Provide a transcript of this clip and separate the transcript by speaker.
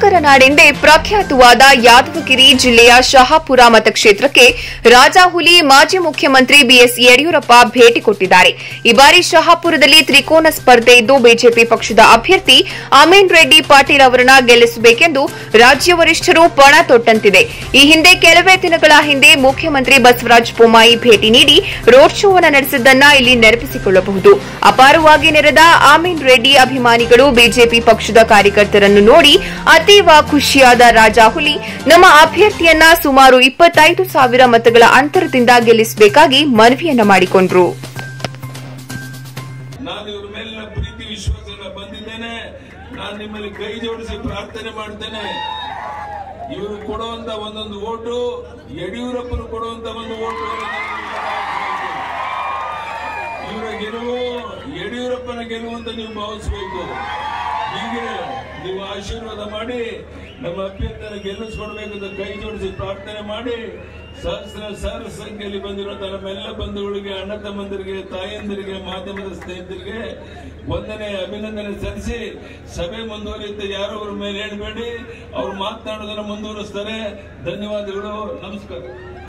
Speaker 1: ಯುವಕರ ನಾಡೆಂದೇ ಪ್ರಖ್ಯಾತವಾದ ಯಾದವಗಿರಿ ಜಿಲ್ಲೆಯ ಶಹಾಪುರ ಮತಕ್ಷೇತ್ರಕ್ಕೆ ರಾಜಾಹುಲಿ ಮಾಜಿ ಮುಖ್ಯಮಂತ್ರಿ ಬಿಎಸ್ ಯಡಿಯೂರಪ್ಪ ಭೇಟಿ ಕೊಟ್ಟಿದ್ದಾರೆ ಈ ಬಾರಿ ಶಹಾಪುರದಲ್ಲಿ ತ್ರಿಕೋನ ಸ್ಪರ್ಧೆ ಇದ್ದು ಬಿಜೆಪಿ ಪಕ್ಷದ ಅಭ್ಯರ್ಥಿ ಅಮೀನ್ ರೆಡ್ಡಿ ಪಾಟೀಲ್ ಅವರನ್ನ ಗೆಲ್ಲಿಸಬೇಕೆಂದು ರಾಜ್ಯ ವರಿಷ್ಠರು ಪಣ ತೊಟ್ಟಂತಿದೆ ಈ ಹಿಂದೆ ಕೆಲವೇ ದಿನಗಳ ಹಿಂದೆ ಮುಖ್ಯಮಂತ್ರಿ ಬಸವರಾಜ ಬೊಮ್ಮಾಯಿ ಭೇಟಿ ನೀಡಿ ರೋಡ್ ಶೋ ಅನ್ನು ನಡೆಸಿದ್ದನ್ನ ಇಲ್ಲಿ ನೆನಪಿಸಿಕೊಳ್ಳಬಹುದು ಅಪಾರವಾಗಿ ನೆರೆದ ಆಮೀನ್ ರೆಡ್ಡಿ ಅಭಿಮಾನಿಗಳು ಬಿಜೆಪಿ ಪಕ್ಷದ ಕಾರ್ಯಕರ್ತರನ್ನು ನೋಡಿ ಅತೀವ ಖುಷಿಯಾದ ರಾಜಾಹುಲಿ ನಮ್ಮ ಅಭ್ಯರ್ಥಿಯನ್ನ ಸುಮಾರು ಇಪ್ಪತ್ತೈದು ಸಾವಿರ ಮತಗಳ ಅಂತರದಿಂದ ಗೆಲ್ಲಿಸಬೇಕಾಗಿ ಮನವಿಯನ್ನ ಮಾಡಿಕೊಂಡ್ರು
Speaker 2: ನಾನು ಇವ್ರ ಮೇಲಿನ ಪ್ರೀತಿ ವಿಶ್ವಾಸನ ಬಂದಿದ್ದೇನೆ ನಾನು ನಿಮ್ಮಲ್ಲಿ ಕೈ ಜೋಡಿಸಿ ಪ್ರಾರ್ಥನೆ ಮಾಡ್ತೇನೆ ಇವರು ಕೊಡುವಂತ ಒಂದೊಂದು ಓಟು ಯಡಿಯೂರಪ್ಪನು ಕೊಡುವಂತ ಒಂದು ಓಟು ಇವರ ಗೆಲುವು ಯಡಿಯೂರಪ್ಪನ ಗೆಲುವು ಅಂತ ನೀವು ಭಾವಿಸಬೇಕು ಹೀಗೆ ನೀವು ಆಶೀರ್ವಾದ ಮಾಡಿ ನಮ್ಮ ಅಭ್ಯರ್ಥಿಯನ್ನು ಗೆಲ್ಲಿಸ್ಕೊಡ್ಬೇಕು ಅಂತ ಕೈ ಜೋಡಿಸಿ ಪ್ರಾರ್ಥನೆ ಮಾಡಿ ಸಹಸ್ರ ಸಹಸ್ರ ಸಂಖ್ಯೆಯಲ್ಲಿ ಬಂದಿರುವಂತಹ ನಮ್ಮೆಲ್ಲ ಬಂಧುಗಳಿಗೆ ಅಣ್ಣ ತಮ್ಮಂದಿರಿಗೆ ತಾಯಂದಿರಿಗೆ ಮಾಧ್ಯಮದ ಸ್ನೇಹಿತರಿಗೆ ವಂದನೆ ಅಭಿನಂದನೆ ಸಲ್ಲಿಸಿ ಸಭೆ ಮುಂದುವರಿಯುತ್ತೆ ಯಾರು ಅವ್ರ ಮೇಲೆ ಹೇಳಬೇಡಿ ಅವ್ರು ಮಾತನಾಡೋದನ್ನ ಮುಂದುವರಿಸ್ತಾರೆ ಧನ್ಯವಾದಗಳು ನಮಸ್ಕಾರ